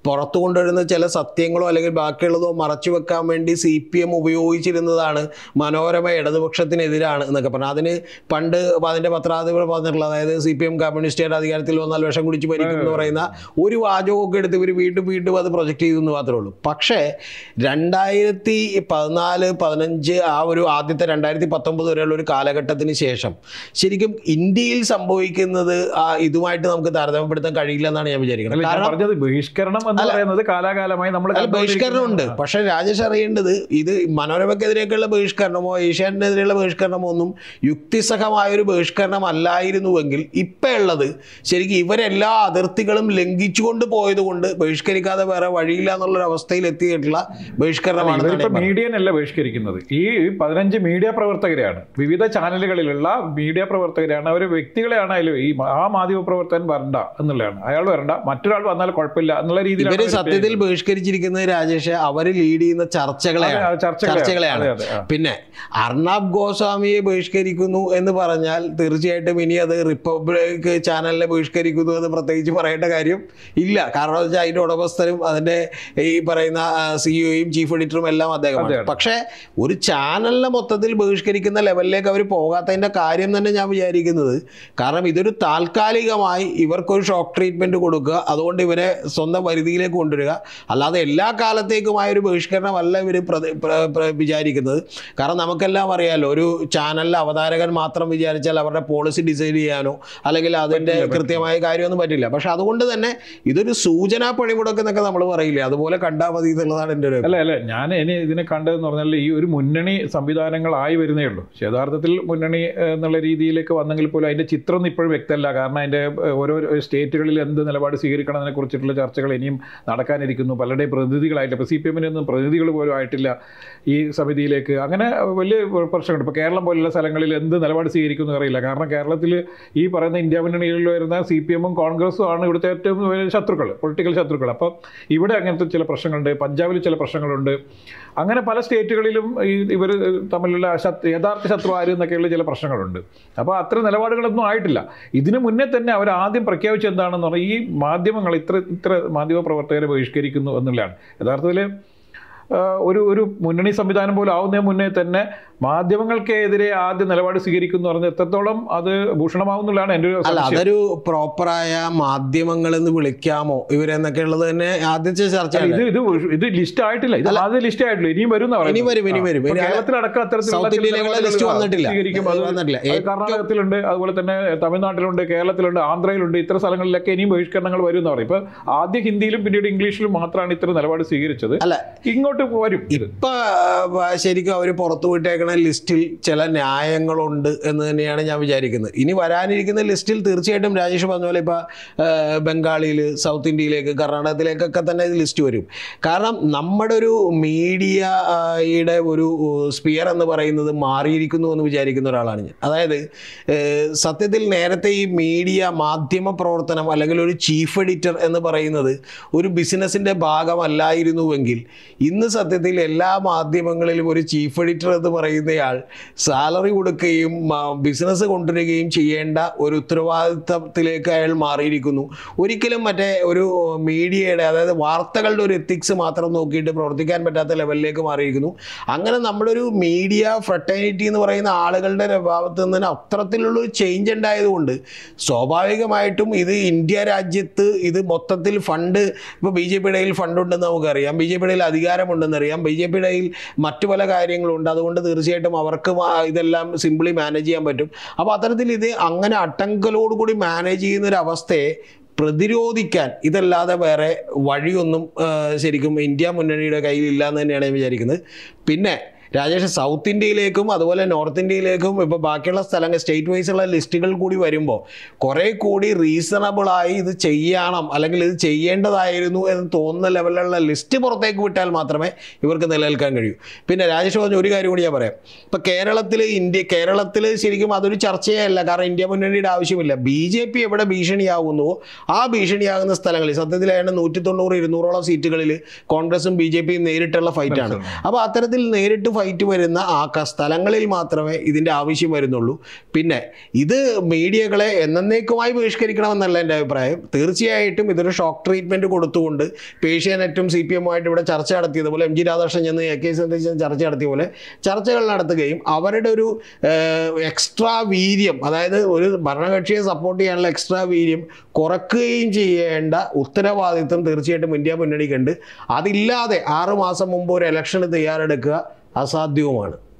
പുറത്തു കൊണ്ടുവരുന്ന ചില സത്യങ്ങളോ അല്ലെങ്കിൽ ബാക്കിയുള്ളതോ മറച്ചു വെക്കാൻ വേണ്ടി സി പി എം ഉപയോഗിച്ചിരുന്നതാണ് മനോരമ ഇടതുപക്ഷത്തിനെതിരാണ് എന്നൊക്കെ പറഞ്ഞു അതിന് പണ്ട് അതിൻ്റെ പത്രാധിപർ പറഞ്ഞിട്ടുള്ളത് അതായത് സി പി എം കമ്മ്യൂണിസ്റ്റുകാരുടെ അധികാരത്തിൽ വന്നാൽ വിഷം കുടിച്ച് ഭരിക്കും എന്ന് പറയുന്ന ഒരു വാചകമൊക്കെ എടുത്ത് ഇവർ വീണ്ടും വീണ്ടും അത് പ്രൊജക്റ്റ് ചെയ്തു എന്ന് മാത്രമേ ഉള്ളൂ പക്ഷേ രണ്ടായിരത്തി പതിനാല് പതിനഞ്ച് ആ ഒരു ആദ്യത്തെ രണ്ടായിരത്തി പത്തൊമ്പത് വരെയുള്ള ഒരു കാലഘട്ടത്തിന് ശേഷം ശരിക്കും ഇന്ത്യയിൽ സംഭവിക്കുന്നത് ആ ഇതുമായിട്ട് നമുക്ക് താരതമ്യപ്പെടുത്താൻ കഴിയില്ല എന്നാണ് ഞാൻ വിചാരിക്കുന്നത് അല്ല, ഞാൻ കാരണം പറഞ്ഞത് ബഹിഷ്കരണം എന്ന് പറയുന്നത് കാലാകാലമായി നമ്മൾ അല്ല ബഹിഷ്കരണമുണ്ട് പക്ഷെ രാജേഷ് അറിയേണ്ടത് ഇത് മനോരമക്കെതിരെയൊക്കെയുള്ള ബഹിഷ്കരണമോ ഏഷ്യാനെതിരെയുള്ള ബഹിഷ്കരണമോ ഒന്നും യുക്തിസഹമായ ഒരു ബഹിഷ്കരണം അല്ലായിരുന്നുവെങ്കിൽ ഇപ്പം ഉള്ളത് ശരിക്കും ഇവരെല്ലാ അതിർത്തികളും ലംഘിച്ചുകൊണ്ട് പോയതുകൊണ്ട് ബഹിഷ്കരിക്കാതെ വേറെ വഴിയില്ല എന്നുള്ളൊരു അവസ്ഥയിൽ എത്തിയിട്ടുള്ള ബഹിഷ്കരണമാണ് ഇവരിപ്പോ മീഡിയൻ അല്ല ബഹിഷ്കരിക്കുന്നത് ഈ പതിനഞ്ച് മീഡിയ പ്രവർത്തകരെയാണ് വിവിധ ചാനലുകളിലുള്ള മീഡിയ പ്രവർത്തകരെയാണ് അവർ വ്യക്തികളെയാണ് അതിൽ ഈ മ- ആ മാധ്യമ പ്രവർത്തകൻ വരണ്ട എന്നുള്ളതാണ് അയാൾ വരണ്ട മറ്റൊരാൾ വന്നാൽ കുഴപ്പമില്ല എന്നുള്ള രീതിയിലാണ് ഇവര് അവര് സത്യത്തിൽ ബഹിഷ്കരിച്ചിരിക്കുന്നത് രാജേഷ് അവർ ലീഡ് ചെയ്യുന്ന അതെ, ചർച്ചകളെയാണ് അത് ചർച്ചകളെയാണ്. ചർച്ചകളെയാണ് അതെ, അതെ, ആ. പിന്നെ അർണാബ് ഗോസ്വാമിയെ ബഹിഷ്കരിക്കുന്നു എന്ന് പറഞ്ഞാൽ തീർച്ചയായിട്ടും ഇനി അത് റിപ്പബ്ലിക് ചാനലിനെ ബഹിഷ്കരിക്കുന്നു എന്ന് പ്രത്യേകിച്ച് പറയേണ്ട കാര്യം ഇല്ല കാരണം വെച്ചാൽ അതിന്റെ ഉടമസ്ഥരും അതിന്റെ ഈ പറയുന്ന സിഇഒയും ചീഫ് എഡിറ്ററും എല്ലാം അദ്ദേഹമാണ് അതെയാണ്. പക്ഷേ ഒരു ചാനലിനെ മൊത്തത്തിൽ ബഹിഷ്കരിക്കുന്ന ലെവലിലേക്ക് അവർ പോകാത്തതിന്റെ കാര്യം തന്നെ ഞാൻ വിചാരിക്കുന്നത് കാരണം ഇതൊരു താൽക്കാലികമായി ഇവർക്കൊരു ഷോക്ക് ട്രീറ്റ്മെന്റ് കൊടുക്കുക അതുകൊണ്ട് ഇവരെ സ്വന്തം പരിധിയിലേക്ക് കൊണ്ടുവരിക അല്ലാതെ എല്ലാ കാലത്തേക്കുമായ ഒരു ബഹിഷ്കരണമല്ല ഇവർ വിചാരിക്കുന്നത് കാരണം നമുക്കെല്ലാം അറിയാലോ ഒരു ചാനലിലെ അവതാരകൻ മാത്രം വിചാരിച്ചാൽ അവരുടെ പോളിസി ഡിസൈഡ് ചെയ്യാനോ അല്ലെങ്കിൽ അതിൻ്റെ കൃത്യമായ കാര്യമൊന്നും പറ്റില്ല പക്ഷെ അതുകൊണ്ട് തന്നെ ഇതൊരു സൂചനാ പണിമുടക്ക് എന്നൊക്കെ നമ്മൾ പറയില്ലേ അതുപോലെ കണ്ടാൽ മതി എന്നുള്ളതാണ് എൻ്റെ ഒരു അല്ല അല്ല ഞാൻ ഇനി ഇതിനെ കണ്ടതെന്ന് പറഞ്ഞാൽ ഈ ഒരു മുന്നണി സംവിധാനങ്ങളായി വരുന്നേ ഉള്ളൂ പക്ഷേ യഥാർത്ഥത്തിൽ മുന്നണി ഏഹ്, എന്നുള്ള രീതിയിലേക്ക് വന്നെങ്കിൽ പോലും അതിന്റെ ചിത്രം ഒന്നും ഇപ്പോഴും വ്യക്തമല്ല കാരണം അതിന്റെ ഏഹ്, ഓരോ സ്റ്റേറ്റുകളിൽ എന്ത് നിലപാട് സ്വീകരിക്കണം എന്നതിനെ കുറിച്ചിട്ടുള്ള ചർച്ചകൾ ഇനിയും നടക്കാനിരിക്കുന്നു പലരുടെയും പ്രതിനിധികളായിട്ടില്ല ഇപ്പോൾ സി പി എമ്മിനൊന്നും പ്രതിനിധികൾ പോലും ആയിട്ടില്ല ഈ സമിതിയിലേക്ക് അങ്ങനെ വലിയ പ്രശ്നമുണ്ട് ഇപ്പോൾ കേരളം പോലുള്ള സ്ഥലങ്ങളിൽ എന്ത് നിലപാട് സ്വീകരിക്കുമെന്ന് അറിയില്ല കാരണം കേരളത്തിൽ ഈ പറയുന്ന ഇന്ത്യ മുന്നണിയിൽ വരുന്ന സി പി എമ്മും കോൺഗ്രസും ആണ് ഇവിടുത്തെ ഏറ്റവും വലിയ ശത്രുക്കൾ പൊളിറ്റിക്കൽ ശത്രുക്കൾ അപ്പോൾ ഇവിടെ അങ്ങനത്തെ ചില പ്രശ്നങ്ങളുണ്ട് പഞ്ചാബിൽ ചില പ്രശ്നങ്ങളുണ്ട് അങ്ങനെ പല സ്റ്റേറ്റുകളിലും ഈ ഇവർ തമ്മിലുള്ള ശത്രു യഥാർത്ഥ ശത്രു ആര് എന്നൊക്കെയുള്ള ചില പ്രശ്നങ്ങളുണ്ട് അപ്പോൾ അത്ര നിലപാടുകളൊന്നും ആയിട്ടില്ല ഇതിനു മുന്നേ തന്നെ അവർ ആദ്യം പ്രഖ്യാപിച്ചത് എന്താണെന്ന് പറഞ്ഞാൽ ഈ മാധ്യമങ്ങൾ ഇത്ര ഇത്ര മാധ്യമ പ്രവർത്തകരെ ബഹിഷ്കരിക്കുന്നു എന്നുള്ളതാണ് യഥാർത്ഥത്തിൽ ഒരു ഒരു മുന്നണി സംവിധാനം പോലും ആവുന്നതിന് മുന്നേ തന്നെ മാധ്യമങ്ങൾക്കെതിരെ ആദ്യം നിലപാട് സ്വീകരിക്കുന്നു പറഞ്ഞാൽ എത്രത്തോളം അത് ഭൂഷണമാവുന്നുള്ളതാണ് എൻ്റെ ഒരു അല്ല സംശയം. അതൊരു പ്രോപ്പറായ മാധ്യമങ്ങൾ എന്ന് വിളിക്കാമോ ഇവരെന്നൊക്കെ ഉള്ളത് തന്നെ ആദ്യത്തെ അല്ല, ചർച്ചയാണ് ഇത് ഇത് ഇത് ലിസ്റ്റ് ആയിട്ടില്ല ഇത് ആദ്യം ലിസ്റ്റ് ആയിട്ടില്ല ഇനിയും വരും എന്നാ ഇനി പറയുന്നത്. വരും ഇനി ആ. വരും ഇപ്പൊ ഇനി കേരളത്തിലടക്കം അത്തരത്തിലുള്ള സൗത്ത് ചില ഇന്ത്യയിലേക്കുള്ള നിലപാടുകൾ ലിസ്റ്റ് വന്നിട്ടില്ല സ്വീകരിക്കും. അത് വന്നിട്ടില്ല അത് ഏറ്റവും കർണാടകത്തിലുണ്ട് അതുപോലെ തന്നെ തമിഴ്നാട്ടിലുണ്ട് കേരളത്തിലുണ്ട് ആന്ധ്രയിലുണ്ട് ഇത്തരം സ്ഥലങ്ങളിലൊക്കെ ഇനിയും ബഹിഷ്കരണങ്ങൾ വരും എന്ന് പറയും ഇപ്പൊ ആദ്യം ഹിന്ദിയിലും പിന്നീട് ഇംഗ്ലീഷിലും മാത്രമാണ് ഇത്തരം നിലപാട് സ്വീകരിച്ചത് അല്ല ഇങ്ങോട്ട് വരും ഇത് ഇപ്പൊ ആ, ശരിക്കും അവർ പുറത്തു വിട്ടേക്കണ ലിസ്റ്റിൽ ചില ന്യായങ്ങളുണ്ട് എന്ന് തന്നെയാണ് ഞാൻ വിചാരിക്കുന്നത് ഇനി വരാനിരിക്കുന്ന ലിസ്റ്റിൽ തീർച്ചയായിട്ടും രാജേഷ് പറഞ്ഞ പോലെ ഇപ്പൊ ബംഗാളിൽ സൗത്ത് ഇന്ത്യയിലേക്ക് കർണാടകത്തിലേക്കൊക്കെ തന്നെ ഇത് ലിസ്റ്റ് വരും കാരണം നമ്മുടെ ഒരു മീഡിയയുടെ ഒരു സ്പിയർ എന്ന് പറയുന്നത് മാറിയിരിക്കുന്നു എന്ന് വിചാരിക്കുന്ന ഒരാളാണ് ഞാൻ അതായത് ഏഹ്, സത്യത്തിൽ നേരത്തെ ഈ മീഡിയ മാധ്യമ പ്രവർത്തനം അല്ലെങ്കിൽ ഒരു ചീഫ് എഡിറ്റർ എന്ന് പറയുന്നത് ഒരു ബിസിനസ്സിൻ്റെ ഭാഗമല്ലായിരുന്നുവെങ്കിൽ ഇന്ന് സത്യത്തിൽ എല്ലാ മാധ്യമങ്ങളിലും ഒരു ചീഫ് എഡിറ്റർ എന്ന് പറയുന്നയാൾ സാലറി കൊടുക്കുകയും ബിസിനസ് കൊണ്ടുവരികയും ചെയ്യേണ്ട ഒരു ഉത്തരവാദിത്തത്തിലേക്ക് അയാൾ മാറിയിരിക്കുന്നു ഒരിക്കലും മറ്റേ ഒരു മീഡിയയുടെ അതായത് വാർത്തകളുടെ ഒരു എത്തിക്സ് മാത്രം നോക്കിയിട്ട് പ്രവർത്തിക്കാൻ പറ്റാത്ത ലെവലിലേക്ക് മാറിയിരിക്കുന്നു അങ്ങനെ നമ്മളൊരു മീഡിയ ഫ്രട്ടേണിറ്റി എന്ന് പറയുന്ന ആളുകളുടെ ഭാഗത്ത് നിന്ന് അത്തരത്തിലുള്ള ഒരു ചേഞ്ച് ഉണ്ടായതുകൊണ്ട് സ്വാഭാവികമായിട്ടും ഇത് ഇന്ത്യ രാജ്യത്ത് ഇത് മൊത്തത്തിൽ ഫണ്ട് ഇപ്പോൾ ബി ജെ പിയുടെ കയ്യിൽ ഫണ്ട് ഉണ്ടെന്ന് നമുക്കറിയാം ബി ജെ പിയുടെ കയ്യിൽ അധികാരമുണ്ടെന്ന് അറിയാം ബി ജെ പിയുടെ കയ്യിൽ മറ്റു പല കാര്യങ്ങളുണ്ട് അതുകൊണ്ട് തീർച്ചയായിട്ടും അവർക്ക് മാ- ഇതെല്ലാം സിംപിളി മാനേജ് ചെയ്യാൻ പറ്റും അപ്പോൾ അത്തരത്തിൽ ഇത് അങ്ങനെ അട്ടങ്കലോടുകൂടി മാനേജ് ചെയ്യുന്ന ഒരു അവസ്ഥയെ പ്രതിരോധിക്കാൻ ഇതല്ലാതെ വേറെ വഴിയൊന്നും ആ, ശരിക്കും ഇന്ത്യ മുന്നണിയുടെ കയ്യിലില്ല എന്ന് തന്നെയാണ് ഞാൻ വിചാരിക്കുന്നത് പിന്നെ രാജേഷ് സൗത്ത് ഇന്ത്യയിലേക്കും അതുപോലെ നോർത്ത് ഇന്ത്യയിലേക്കും ഇപ്പോൾ ബാക്കിയുള്ള സ്ഥലങ്ങൾ സ്റ്റേറ്റ് വൈസ് ഉള്ള ലിസ്റ്റുകൾ കൂടി വരുമ്പോൾ കുറേ കൂടി റീസണബിളായി ഇത് ചെയ്യണം അല്ലെങ്കിൽ ഇത് ചെയ്യേണ്ടതായിരുന്നു എന്ന് തോന്നുന്ന ലെവലിലുള്ള ലിസ്റ്റ് പുറത്തേക്ക് വിട്ടാൽ മാത്രമേ ഇവർക്ക് നിലനിൽക്കാൻ കഴിയൂ പിന്നെ രാജേഷ് പറഞ്ഞ ഒരു കാര്യം കൂടി ഞാൻ പറയാം ഇപ്പോൾ കേരളത്തിൽ ഇന്ത്യ കേരളത്തിൽ ശരിക്കും അതൊരു ചർച്ചയേ അല്ല കാരണം ഇന്ത്യ മുന്നണിയുടെ ആവശ്യമില്ല ബി ജെ പി എവിടെ ഭീഷണിയാകുന്നുവോ ആ ഭീഷണിയാകുന്ന സ്ഥലങ്ങളിൽ സത്യത്തിൽ ഏതാണ്ട് നൂറ്റി തൊണ്ണൂറ് ഇരുന്നൂറോളം സീറ്റുകളിൽ കോൺഗ്രസും ബി ജെ പിയും നേരിട്ടുള്ള ഫൈറ്റാണ് അപ്പോൾ അത്തരത്തിൽ നേരിട്ട് ഫൈറ്റ് ഫൈറ്റ് വരുന്ന ആ ക- സ്ഥലങ്ങളിൽ മാത്രമേ ഇതിൻ്റെ ആവശ്യം വരുന്നുള്ളൂ പിന്നെ ഇത് മീഡിയകളെ എന്നേക്കുമായി ബഹിഷ്കരിക്കണമെന്നല്ല എൻ്റെ അഭിപ്രായം തീർച്ചയായിട്ടും ഇതൊരു ഷോക്ക് ട്രീറ്റ്മെൻറ്റ് കൊടുത്തുകൊണ്ട് പേഷ്യാനെറ്റും സി പി എമ്മുമായിട്ട് ഇവിടെ ചർച്ച നടത്തിയതുപോലെ എം ജി രാധാകൃഷ്ണൻ ചെന്ന് എ കെ സതീശൻ ചർച്ച നടത്തിയ പോലെ ചർച്ചകൾ നടത്തുകയും അവരുടെ ഒരു എക്സ്ട്രാ വീര്യം അതായത് ഒരു ഭരണകക്ഷിയെ സപ്പോർട്ട് ചെയ്യാനുള്ള എക്സ്ട്രാ വീര്യം കുറക്കുകയും ചെയ്യേണ്ട ഉത്തരവാദിത്വം തീർച്ചയായിട്ടും ഇന്ത്യ മുന്നണിക്കുണ്ട് അതില്ലാതെ ആറ് മാസം മുമ്പ് ഒരു ഇലക്ഷന് തയ്യാറെടുക്കുക അസാധ്യവുമാണ്